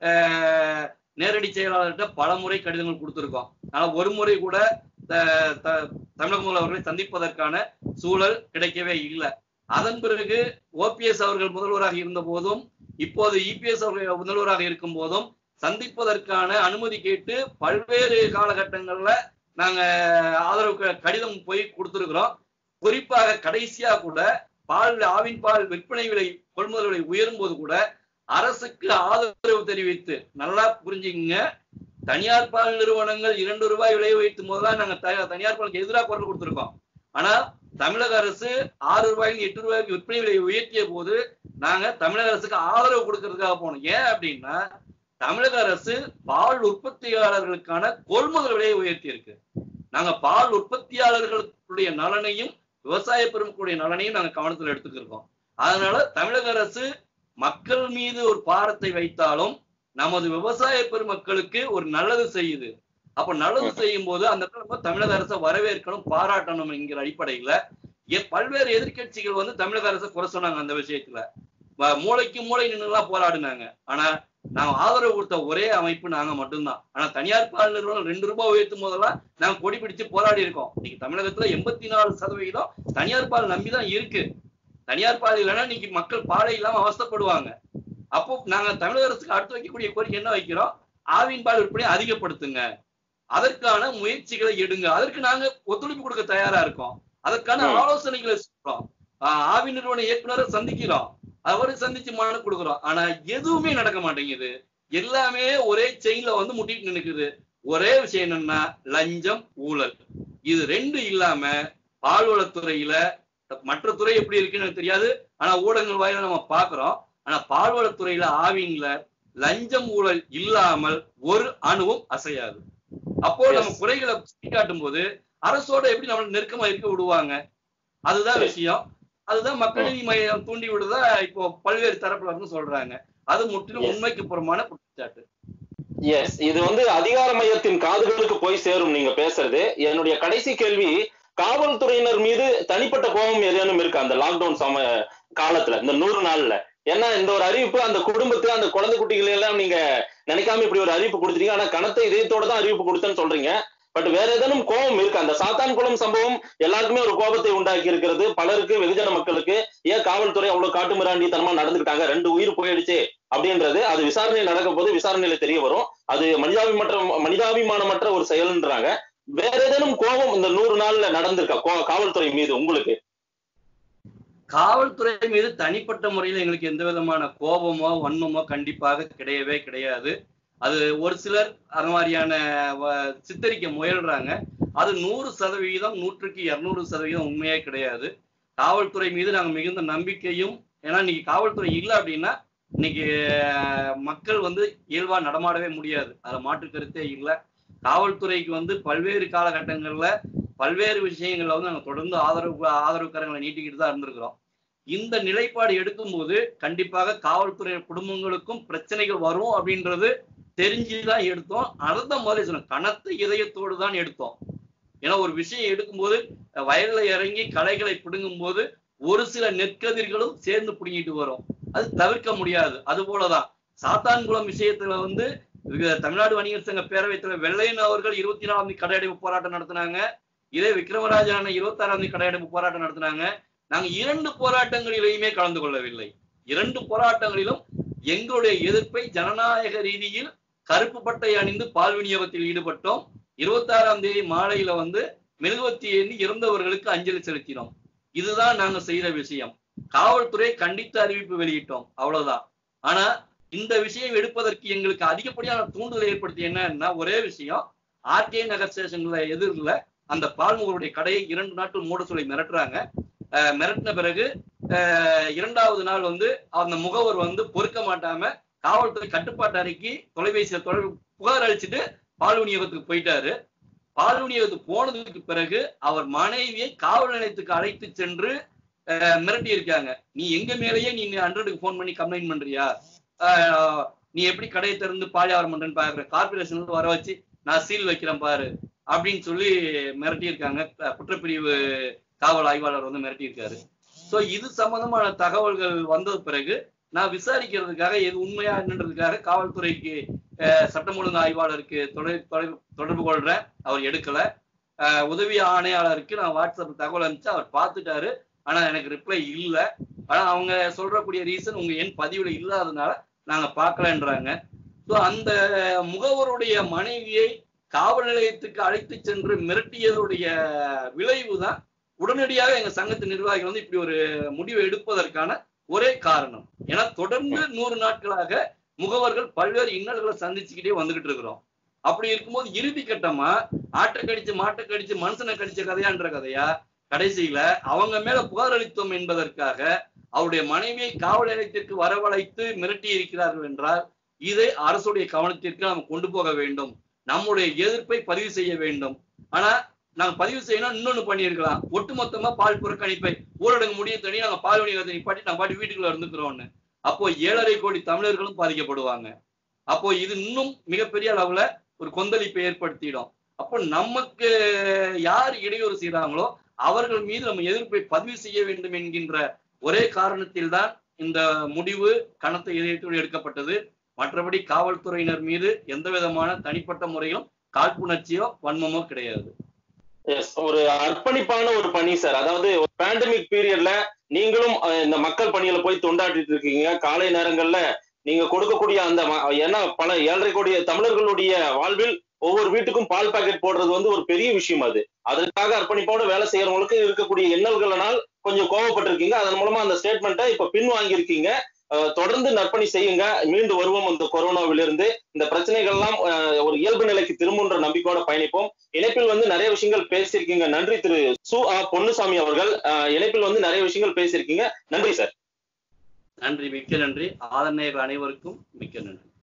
ஆஹ், நேரடி செயலாளர்கிட்ட பல முறை கடிதங்கள் கொடுத்திருக்கோம் ஆனா ஒரு முறை கூட த- த- தமிழக முதல்வர்களை சந்திப்பதற்கான சூழல் கிடைக்கவே இல்லை அதன் பிறகு ஓபிஎஸ் அவர்கள் முதல்வராக இருந்த போதும் இப்போது இபிஎஸ் அவர்கள் முதல்வராக இருக்கும் போதும் சந்திப்பதற்கான அனுமதி கேட்டு பல்வேறு காலகட்டங்கள்ல நாங்க ஆதரவு க- கடிதம் போய் கொடுத்திருக்கிறோம் குறிப்பாக கடைசியா கூட பால் ஆவின் பால் விற்பனை விலை கொள்முதல் விலை உயரும் போது கூட அரசுக்கு ஆதரவு தெரிவித்து நல்லா புரிஞ்சுக்கங்க தனியார் பால் நிறுவனங்கள் இரண்டு ரூபாய் விலை உயர்த்தும் போதுதான் நாங்க த- தனியார் பாலுக்கு எதிராக குரல் கொடுத்திருக்கோம் ஆனா தமிழக அரசு ஆறு ரூபாய்க்கு எட்டு ரூபாய்க்கு விற்பனை விலையை உயர்த்திய போது நாங்க தமிழக அரசுக்கு ஆதரவு கொடுக்கறதுக்காக போனோம் ஏன் அப்படின்னா தமிழக அரசு பால் உற்பத்தியாளர்களுக்கான கொள்முதல் விலையை உயர்த்தி இருக்கு நாங்க பால் உற்பத்தியாளர்களுடைய நலனையும் விவசாய பெருமக்களுடைய நலனையும் நாங்க கவனத்தில் எடுத்துக்கிருக்கோம் அதனால தமிழக அரசு மக்கள் மீது ஒரு பாரத்தை வைத்தாலும் நமது விவசாய பெருமக்களுக்கு ஒரு நல்லது செய்யுது அப்ப நல்லது செய்யும் போது அந்த இடத்துல நம்ம தமிழக அரசை வரவேற்கணும் பாராட்டணும் என்கிற அடிப்படையில எ- பல்வேறு எதிர்க்கட்சிகள் வந்து தமிழக அரசை குறை சொன்னாங்க அந்த விஷயத்துல வ- மூளைக்கு மூளை நின்றுலாம் போராடினாங்க ஆனா நாங்க ஆதரவு கொடுத்த ஒரே அமைப்பு நாங்க மட்டும்தான் ஆனா தனியார் பால் நிறுவனம் ரெண்டு ரூபாய் உயர்த்தும் போதெல்லாம் நாங்க கொடி பிடிச்சு போராடி இருக்கோம் இன்னைக்கு தமிழகத்துல எண்பத்தி நாலு சதவிகிதம் தனியார் பால் நம்பிதான் இருக்கு தனியார் பால் இல்லைன்னா இன்னைக்கு மக்கள் பாலை இல்லாம அவஸ்தைப்படுவாங்க அப்போ நாங்க தமிழக அரசுக்கு அடுத்து வைக்கக்கூடிய கோரிக்கை என்ன வைக்கிறோம் ஆவின் பால் விற்பனை அதிகப்படுத்துங்க அதற்கான முயற்சிகளை எடுங்க அதற்கு நாங்க ஒத்துழைப்பு கொடுக்க தயாரா இருக்கோம் அதற்கான ம். ஆலோசனைகளை சொல்றோம் ஆஹ் ஆவி நிறுவன இயக்குனரை சந்திக்கிறோம் அவரை சந்திச்சு மனு கொடுக்குறோம் ஆனா எதுவுமே நடக்க மாட்டேங்குது எல்லாமே ஒரே செயின்ல வந்து முட்டிட்டு நிக்குது ஒரே விஷயம் என்னன்னா லஞ்சம் ஊழல் இது ரெண்டு இல்லாம பால்வளத்துறையில மற்ற துறை எப்படி இருக்குன்னு எனக்கு தெரியாது ஆனா ஊடகங்கள் வாயில நம்ம பாக்குறோம் ஆனா பால்வளத்துறையில ஆவின்ல லஞ்சம் ஊழல் இல்லாமல் ஒரு அணுவும் அசையாது அப்போ நம்ம Yes. குறைகளை காட்டும் போது அரசோட எப்படி நம்ம நெருக்கமா இருக்க விடுவாங்க அதுதான் சரி. விஷயம் அதுதான் மக்கள் நீதி மையம் தூண்டி விடுதா இப்போ பல்வேறு தரப்புல இருந்து சொல்றாங்க அது முற்றிலும் Yes. உண்மைக்கு புறமான குற்றச்சாட்டு எஸ் இது வந்து அதிகார மையத்தின் காதுகளுக்கு போய் சேரும் நீங்க பேசுறது என்னுடைய கடைசி கேள்வி காவல்துறையினர் மீது தனிப்பட்ட கோபம் ஏதேனும் இருக்கு அந்த லாக்டவுன் சம காலத்துல இந்த நூறு நாள்ல ஏன்னா இந்த ஒரு அறிவிப்பு அந்த குடும்பத்து அந்த குழந்தை குட்டிகளை எல்லாம் நீங்க நினைக்காம இப்படி ஒரு அறிவிப்பு கொடுத்துட்டீங்க ஆனா கனத்த இதயத்தோட தான் அறிவிப்பு கொடுத்தேன்னு சொல்றீங்க பட் வேற ஏதேனும் கோபம் இருக்கு அந்த சாத்தான்குளம் சம்பவம் எல்லாருக்குமே ஒரு கோபத்தை உண்டாக்கி இருக்கிறது பலருக்கு வெகுஜன மக்களுக்கு ஏன் காவல்துறை அவ்வளவு காட்டுமிராண்டித்தனமா நடந்துக்கிட்டாங்க ரெண்டு உயிர் போயிடுச்சு அப்படின்றது அது விசாரணை நடக்கும் போது விசாரணையில தெரிய வரும் அது மனிதாபிமற்ற மனிதாபிமானமற்ற ஒரு செயல்ன்றாங்க வேற ஏதேனும் கோபம் இந்த நூறு நாள்ல நடந்திருக்கா கோ- காவல்துறை மீது உங்களுக்கு காவல்துறை மீது தனிப்பட்ட முறையில் எங்களுக்கு எந்த விதமான கோபமோ வன்மமோ கண்டிப்பாக கிடையவே கிடையாது அது ஒரு சிலர் அது மாதிரியான வ- சித்தரிக்க முயல்றாங்க அது நூறு சதவிகிதம் நூற்றுக்கு இருநூறு சதவீதம் உண்மையே கிடையாது காவல்துறை மீது நாங்க மிகுந்த நம்பிக்கையும் ஏன்னா இன்னைக்கு காவல்துறை இல்லை அப்படின்னா இன்னைக்கு அஹ், மக்கள் வந்து இயல்பா நடமாடவே முடியாது அதுல மாற்று கருத்தே இல்லை காவல்துறைக்கு வந்து பல்வேறு காலகட்டங்கள்ல பல்வேறு விஷயங்கள்ல வந்து நாங்க தொடர்ந்து ஆதரவு ஆதரவு கரங்களை நீட்டிக்கிட்டு தான் இருந்திருக்கிறோம் இந்த நிலைப்பாடு எடுக்கும்போது கண்டிப்பாக காவல்துறை குடும்பங்களுக்கும் பிரச்சனைகள் வரும் அப்படின்றது தெரிஞ்சுதான் எடுத்தோம் அதான் முதல்ல சொன்னேன் கனத்த இதயத்தோடு தான் எடுத்தோம் ஏன்னா ஒரு விஷயம் எடுக்கும்போது வயல்ல இறங்கி களைகளை பிடுங்கும் போது ஒரு சில நெற்கதிர்களும் சேர்ந்து பிடுங்கிட்டு வரும் அது தவிர்க்க முடியாது அது போலதான் சாத்தான்குளம் விஷயத்துல வந்து இது தமிழ்நாடு வணிகர் சங்க பேரவைத் தலைவர் வெள்ளையன் அவர்கள் இருபத்தி நாலாம் தேதி கடையடைப்பு போராட்டம் நடத்தினாங்க இதே விக்ரமராஜன் அண்ணன் இருபத்தி ஆறாம் தேதி கடையடைப்பு போராட்டம் நடத்தினாங்க நாங்க இரண்டு போராட்டங்களிலேயுமே கலந்து கொள்ளவில்லை இரண்டு போராட்டங்களிலும் எங்களுடைய எதிர்ப்பை ஜனநாயக ரீதியில் கருப்பு பட்டை அணிந்து பால் விநியோகத்தில் ஈடுபட்டோம் இருபத்தி ஆறாம் தேதி மாலையில வந்து மெழுகுவத்தி ஏந்தி இறந்தவர்களுக்கு அஞ்சலி செலுத்தினோம் இதுதான் நாங்க செய்த விஷயம் காவல்துறை கண்டித்து அறிவிப்பு வெளியிட்டோம் அவ்வளவுதான் ஆனா இந்த விஷயம் எடுப்பதற்கு எங்களுக்கு அதிகப்படியான தூண்டுதல் ஏற்படுத்தி என்னன்னா ஒரே விஷயம் ஆர்கே நகர் ஸ்டேஷன்ல எதிரில் அந்த பால்முகருடைய கடையை இரண்டு நாட்கள் மூட சொல்லி மிரட்டுறாங்க அஹ் மிரட்டின பிறகு அஹ் இரண்டாவது நாள் வந்து அந்த முகவர் வந்து பொறுக்க மாட்டாம காவல்துறை கட்டுப்பாட்டு அறைக்கு தொலைபேசியில் தொடர்பு புகார் அளிச்சுட்டு பால் விநியோகத்துக்கு போயிட்டாரு பால் விநியோகத்துக்கு போனதுக்கு பிறகு அவர் மனைவியை காவல் நிலையத்துக்கு அழைத்து சென்று அஹ், மிரட்டி இருக்காங்க நீ எங்க மேலேயே நீ ஹண்ட்ரடுக்கு ஃபோன் பண்ணி கம்ப்ளைண்ட் பண்றியா அஹ், நீ எப்படி கடையை திறந்து பால் வியாபாரம் பண்றேன்னு பாக்குற கார்பரேஷன்ல வர வச்சு நான் சீல் வைக்கிறேன் பாரு அப்படின்னு சொல்லி மிரட்டி இருக்காங்க அஹ், குற்றப்பிரிவு காவல் ஆய்வாளர் வந்து மிரட்டி இருக்காரு சோ இது சம்பந்தமான தகவல்கள் வந்த பிறகு நான் விசாரிக்கிறதுக்காக எது உண்மையா என்னன்றதுக்காக காவல்துறைக்கு அஹ், சட்டம் ஒழுங்கு ஆய்வாளருக்கு தொடர் தொடர்பு தொடர்பு கொள்றேன் அவர் எடுக்கல அஹ், உதவி ஆணையாளருக்கு நான் வாட்ஸ்அப் தகவல் அனுப்பிச்சு அவர் பார்த்துட்டாரு ஆனா எனக்கு ரிப்ளை இல்ல ஆனா அவங்க சொல்றக்கூடிய ரீசன் உங்க எண் பதிவுல இல்லாதனால நாங்க பார்க்கலன்றாங்க ஸோ அந்த முகவருடைய மனைவியை காவல் நிலையத்துக்கு அழைத்து சென்று மிரட்டியதுடைய விளைவு தான் உடனடியாக எங்க சங்கத்து நிர்வாகிகள் வந்து இப்படி ஒரு முடிவை எடுப்பதற்கான ஒரே காரணம் ஏன்னா தொடர்ந்து நூறு நாட்களாக முகவர்கள் பல்வேறு இன்னல்களை சந்திச்சுக்கிட்டே வந்துகிட்டு இருக்கிறோம் அப்படி இருக்கும்போது இறுதி கட்டமா ஆட்டை கடிச்சு மாட்டை கடிச்சு மனுஷனை கடிச்ச கதையான்ற கதையா கடைசியில அவங்க மேல புகார் அளித்தோம் என்பதற்காக அவருடைய மனைவியை காவல் நிலையத்திற்கு வரவழைத்து மிரட்டி இருக்கிறார்கள் என்றால் இதை அரசுடைய கவனத்திற்கு நாம் கொண்டு போக வேண்டும் நம்முடைய எதிர்ப்பை பதிவு செய்ய வேண்டும் ஆனா நாங்க பதிவு செய்யணும் இன்னொன்னு பண்ணியிருக்கலாம் ஒட்டுமொத்தமா பால் புறக்கணிப்பை ஊரடங்கு முடிய தனி நாங்க பால் விநியோகத்தை நிப்பாட்டி நாங்க பாட்டி வீட்டுக்குள்ள இருந்துக்கிறோம்னு அப்போ ஏழரை கோடி தமிழர்களும் பாதிக்கப்படுவாங்க அப்போ இது இன்னும் மிகப்பெரிய அளவுல ஒரு கொந்தளிப்பை ஏற்படுத்திடும் அப்போ நமக்கு யார் இடையூறு செய்யறாங்களோ அவர்கள் மீது நம்ம எதிர்ப்பை பதிவு செய்ய வேண்டும் என்கின்ற ஒரே காரணத்தில் தான் இந்த முடிவு கனத்த இதயத்தோடு எடுக்கப்பட்டது மற்றபடி காவல்துறையினர் மீது எந்த விதமான தனிப்பட்ட முறையிலும் காழ்ப்புணர்ச்சியோ வன்மமோ கிடையாது எஸ் ஒரு அர்ப்பணிப்பான ஒரு பணி சார் அதாவது ஒரு பேண்டமிக் பீரியட்ல நீங்களும் அஹ், இந்த மக்கள் பணியில போய் தொண்டாட்டிட்டு இருக்கீங்க காலை நேரங்கள்ல நீங்க கொடுக்கக்கூடிய அந்த ம- ஏன்னா பல ஏழரை கோடி தமிழர்களுடைய வாழ்வில் ஒவ்வொரு வீட்டுக்கும் பால் பாக்கெட் போடுறது வந்து ஒரு பெரிய விஷயம் அது அதற்காக அர்ப்பணிப்போட வேலை செய்யறவங்களுக்கு இருக்கக்கூடிய இன்னல்களினால் கொஞ்சம் கோவப்பட்டிருக்கீங்க அதன் மூலமா அந்த ஸ்டேட்மெண்ட்டை இப்ப பின் வாங்கியிருக்கீங்க அஹ், தொடர்ந்து நற்பணி செய்யுங்க மீண்டு வருவோம் இந்த கொரோனாவிலிருந்து இந்த பிரச்சனைகள் எல்லாம் அஹ், ஒரு இயல்பு நிலைக்கு திரும்புன்ற நம்பிக்கையோட பயணிப்போம் இணைப்பில் வந்து நிறைய விஷயங்கள் பேசியிருக்கீங்க நன்றி திரு சு ஆ பொன்னுசாமி அவர்கள் அஹ், இணைப்பில் வந்து நிறைய விஷயங்கள் பேசியிருக்கீங்க நன்றி சார் நன்றி மிக்க நன்றி ஆதரணையர்கள் அனைவருக்கும் மிக்க நன்றி